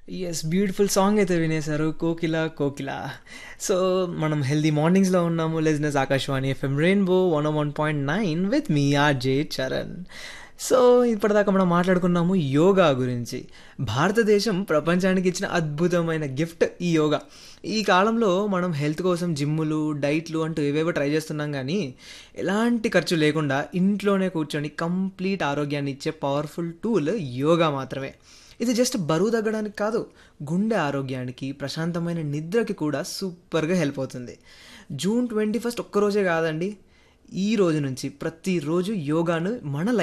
Yes. Beautiful song అయితే వినేశారు 'కోకిల కోకిల'. సో, మనం హెల్తీ మార్నింగ్స్‌లో ఉన్నాము. Listeners Akashvani FM rainbow 101.9 with మీ ఆర్‌జే చరణ్. సో, ఇప్పటిదాకా మనం మాట్లాడుకున్నాము యోగా గురించి. భారతదేశం ప్రపంచానికి ఇచ్చిన అద్భుతమైన గిఫ్ట్ ఈ యోగా. ఈ కాలంలో మనం హెల్త్ కోసం జిమ్ములు, డైట్‌లు అంటూ ఏవేవో ట్రై చేస్తున్నాం గానీ, ఎలాంటి ఖర్చు లేకుండా ఇంట్లోనే కూర్చొని కంప్లీట్ ఆరోగ్యాన్ని ఇచ్చే పవర్‌ఫుల్ టూల్ యోగా మాత్రమే. ఇది జస్ట్ బరువు తగ్గడానికి కాదు, గుండె ఆరోగ్యానికి, ప్రశాంతమైన నిద్రకి కూడా సూపర్‌గా హెల్ప్ అవుతుంది. జూన్ 21 ఒక్కరోజే కాదండి. ఈ రోజు నుంచి ప్రతిరోజు యోగాను మన